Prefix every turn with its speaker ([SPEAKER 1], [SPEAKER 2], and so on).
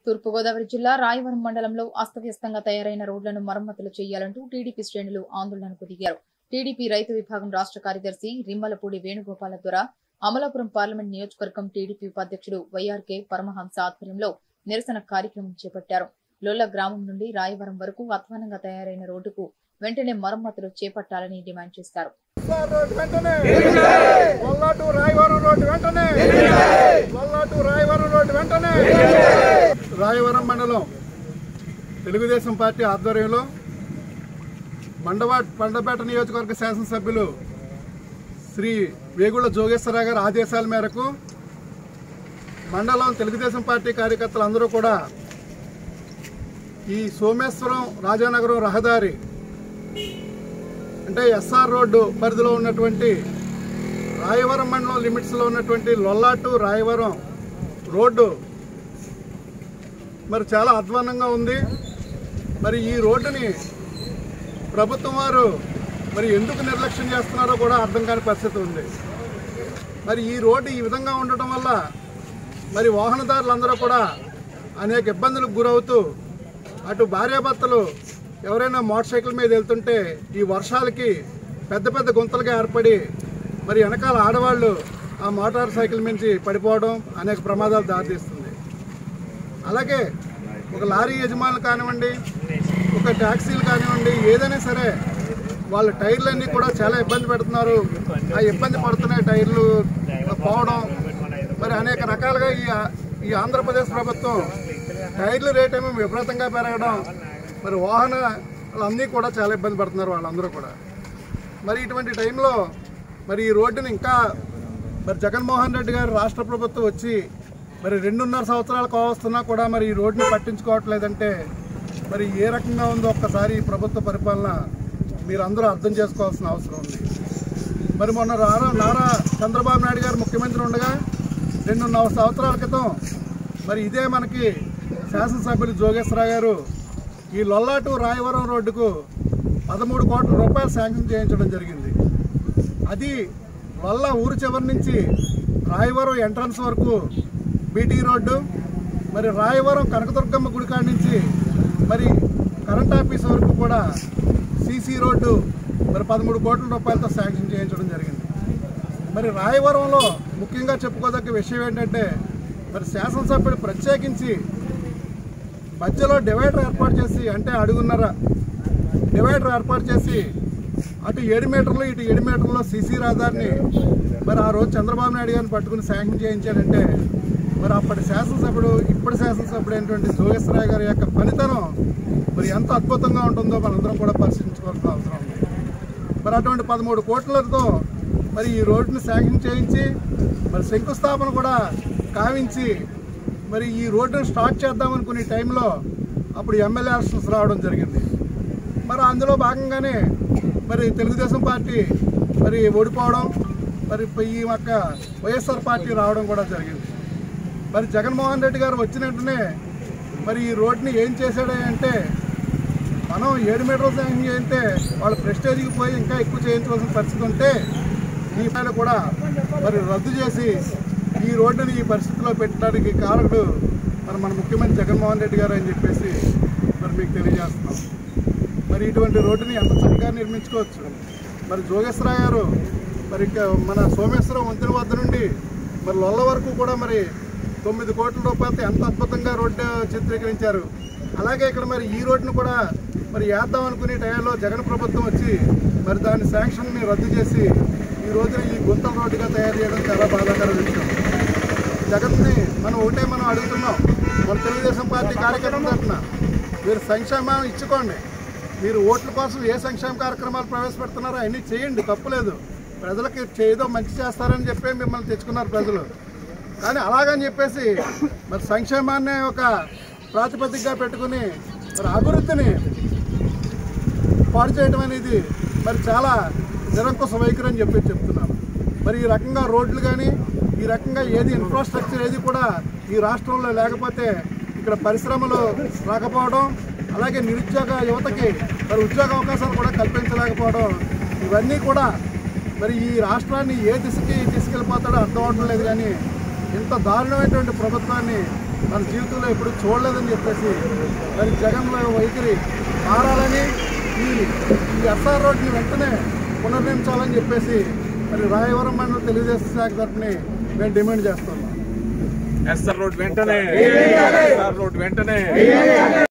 [SPEAKER 1] తూర్పుగోదావరి జిల్లా రాయవరం మండలంలో అస్తవ్యస్తంగా తయారైన రోడ్లను మరమ్మతులు చేయాలంటూ టీడీపీ శ్రేణులు ఆందోళనకు దిగారు టీడీపీ రైతు విభాగం రాష్ట్ర కార్యదర్శి రిమ్మలపూడి వేణుగోపాల ద్వారా అమలాపురం పార్లమెంట్ నియోజకవర్గం టీడీపీ ఉపాధ్యక్షుడు వైఆర్కే పరమహంస ఆధ్వర్యంలో నిరసన కార్యక్రమం చేపట్టారు లొల్ల గ్రామం నుండి రాయవరం వరకు అధ్వానంగా తయారైన రోడ్డుకు వెంటనే మరమ్మతులు చేపట్టాలని డిమాండ్ చేశారు
[SPEAKER 2] ఎస్ఆర్ రోడ్ వెంటనే వల్లాటు రాయవరం రోడ్ వెంటనే వల్లాటు రాయవరం రోడ్ వెంటనే రాయవరం మండలం తెలుగుదేశం పార్టీ ఆధ్వర్యంలో మండవా పండపేట నియోజకవర్గ శాసనసభ్యులు శ్రీ వేగుళ్ల జోగేశ్వరరావు గారి ఆదేశాల మేరకు మండలం తెలుగుదేశం పార్టీ కార్యకర్తలు అందరూ కూడా ఈ సోమేశ్వరం రాజానగరం రహదారి అంటే ఎస్ఆర్ రోడ్డు పరిధిలో ఉన్నటువంటి రాయవరం మండలం లిమిట్స్లో ఉన్నటువంటి లొల్లాటు రాయవరం రోడ్డు మరి చాలా అధ్వానంగా ఉంది మరి ఈ రోడ్డుని ప్రభుత్వం వారు మరి ఎందుకు నిర్లక్ష్యం చేస్తున్నారో కూడా అర్థం కాని పరిస్థితి ఉంది మరి ఈ రోడ్డు ఈ విధంగా ఉండటం వల్ల మరి వాహనదారులందరూ కూడా అనేక ఇబ్బందులకు గురవుతూ అటు భార్యాభర్తలు ఎవరైనా మోటార్ సైకిల్ మీద వెళ్తుంటే ఈ వర్షాలకి పెద్ద పెద్ద గుంతలుగా ఏర్పడి మరి వెనకాల ఆడవాళ్ళు ఆ మోటార్ సైకిల్ మించి పడిపోవడం అనేక ప్రమాదాలు దారితీస్తుంది అలాగే ఒక లారీ యజమానులు కానివ్వండి ఒక ట్యాక్సీలు కానివ్వండి ఏదైనా సరే వాళ్ళ టైర్లన్నీ కూడా చాలా ఇబ్బంది పెడుతున్నారు ఆ ఇబ్బంది పడుతున్నాయి టైర్లు పోవడం మరి అనేక రకాలుగా ఈ ఈ ఆంధ్రప్రదేశ్ ప్రభుత్వం టైర్ల రేట్ ఏమో విపరీతంగా పెరగడం మరి వాహనాలు అన్నీ కూడా చాలా ఇబ్బంది పడుతున్నారు వాళ్ళందరూ కూడా మరి ఇటువంటి టైంలో మరి ఈ రోడ్డుని ఇంకా మరి జగన్మోహన్ రెడ్డి గారు రాష్ట్ర ప్రభుత్వం వచ్చి మరి రెండున్నర సంవత్సరాలు కావస్తున్నా కూడా మరి ఈ రోడ్డుని పట్టించుకోవట్లేదంటే మరి ఏ రకంగా ఉందో ఒక్కసారి ఈ ప్రభుత్వ పరిపాలన మీరు అందరూ అర్థం చేసుకోవాల్సిన అవసరం ఉంది మరి మొన్న నారా నారా చంద్రబాబు నాయుడు గారు ముఖ్యమంత్రి ఉండగా రెండున్నర సంవత్సరాల క్రితం మరి ఇదే మనకి శాసనసభ్యులు జోగేశ్వరరావు గారు ఈ లొల్లాటు రాయవరం రోడ్డుకు పదమూడు కోట్ల రూపాయలు శాంక్షన్ చేయించడం జరిగింది అది వల్ల ఊరు చివరి నుంచి రాయవరం ఎంట్రన్స్ వరకు బీటీ రోడ్డు మరి రాయవరం కనకదుర్గమ్మ గుడికాడ నుంచి మరి కరెంట్ ఆఫీస్ వరకు కూడా సీసీ రోడ్డు మరి పదమూడు కోట్ల రూపాయలతో శాంక్షన్ చేయించడం జరిగింది మరి రాయవరంలో ముఖ్యంగా చెప్పుకోదగ్గ విషయం ఏంటంటే మరి శాసనసభ్యుడు ప్రత్యేకించి మధ్యలో డివైడర్ ఏర్పాటు చేసి అంటే అడుగున్నర డివైడర్ ఏర్పాటు చేసి అటు ఏడు మీటర్లు ఇటు ఏడు మీటర్లో సీసీ రహదారిని మరి ఆ రోజు చంద్రబాబు నాయుడు గారిని పట్టుకుని శాంక్షన్ చేయించాడంటే మరి అప్పటి శాసనసభ్యుడు ఇప్పటి శాసనసభ్యుడు అయినటువంటి జోగేశ్వరరావు గారి యొక్క పనితనం మరి ఎంత అద్భుతంగా ఉంటుందో మనందరం కూడా పరిశీలించుకోవాల్సిన అవసరం ఉంది మరి అటువంటి పదమూడు కోట్లతో మరి ఈ రోడ్డుని శాంక్షన్ చేయించి మరి శంకుస్థాపన కూడా కావించి మరి ఈ రోడ్డును స్టార్ట్ చేద్దామనుకునే టైంలో అప్పుడు ఎమ్మెల్యే ఎలక్షన్స్ రావడం జరిగింది మరి అందులో భాగంగానే మరి తెలుగుదేశం పార్టీ మరి ఓడిపోవడం మరి ఈ యొక్క వైఎస్ఆర్ పార్టీ రావడం కూడా జరిగింది మరి జగన్మోహన్ రెడ్డి గారు వచ్చిన వెంటనే మరి ఈ రోడ్ని ఏం చేశాడు అంటే మనం ఏడు మీటర్లు శాంక్షన్ చేయితే వాళ్ళ ప్రెస్టేజ్కి పోయి ఇంకా ఎక్కువ చేయించవలసిన పరిస్థితి ఉంటే ఈ పైన కూడా మరి రద్దు చేసి ఈ రోడ్డుని ఈ పరిస్థితిలో పెట్టడానికి కారకుడు మరి మన ముఖ్యమంత్రి జగన్మోహన్ రెడ్డి గారు అని చెప్పేసి మరి మీకు తెలియజేస్తున్నాం మరి ఇటువంటి రోడ్డుని ఎంత చక్కగా నిర్మించుకోవచ్చు మరి జోగేశ్వరరావు గారు మరి ఇంకా మన సోమేశ్వరం వంతెన వద్ద నుండి మరి లొల్ల వరకు కూడా మరి తొమ్మిది కోట్ల రూపాయలతో ఎంత అద్భుతంగా రోడ్డు చిత్రీకరించారు అలాగే ఇక్కడ మరి ఈ రోడ్డును కూడా మరి వేద్దాం అనుకునే టైంలో జగన్ ప్రభుత్వం వచ్చి మరి దాని శాంక్షన్ని రద్దు చేసి ఈ రోజున ఈ గుంతల రోడ్డుగా తయారు చేయడం చాలా బాధాకర విషయం జగన్ని మనం ఒకటే మనం అడుగుతున్నాం మన తెలుగుదేశం పార్టీ కార్యకర్తల తరఫున మీరు సంక్షేమం ఇచ్చుకోండి మీరు ఓట్ల కోసం ఏ సంక్షేమ కార్యక్రమాలు ప్రవేశపెడుతున్నారో అవన్నీ చేయండి తప్పులేదు ప్రజలకి ఏదో మంచి చేస్తారని చెప్పి మిమ్మల్ని తెచ్చుకున్నారు ప్రజలు కానీ అలాగని చెప్పేసి మరి సంక్షేమాన్ని ఒక ప్రాతిపదికగా పెట్టుకుని మరి అభివృద్ధిని పాడు చేయడం అనేది మరి చాలా నిరంకుశ వైఖరి అని చెప్పి చెప్తున్నాను మరి ఈ రకంగా రోడ్లు కానీ ఈ రకంగా ఏది ఇన్ఫ్రాస్ట్రక్చర్ ఏది కూడా ఈ రాష్ట్రంలో లేకపోతే ఇక్కడ పరిశ్రమలు రాకపోవడం అలాగే నిరుద్యోగ యువతకి మరి ఉద్యోగ అవకాశాలు కూడా కల్పించలేకపోవడం ఇవన్నీ కూడా మరి ఈ రాష్ట్రాన్ని ఏ దిశకి తీసుకెళ్ళిపోతాడో అర్థం అవడం లేదు కానీ ఇంత దారుణమైనటువంటి ప్రభుత్వాన్ని మన జీవితంలో ఎప్పుడు చూడలేదని చెప్పేసి మరి జగన్ వైఖరి మారాలని ఈ ఈ ఎస్ఆర్ రోడ్ని వెంటనే పునర్నిర్మించాలని చెప్పేసి మరి రాయవరం మండలం తెలుగుదేశం శాఖ తరఫుని మేము డిమాండ్ చేస్తున్నాం
[SPEAKER 3] ఎస్ఆర్ రోడ్ వెంటనే ఎస్ఆర్ రోడ్ వెంటనే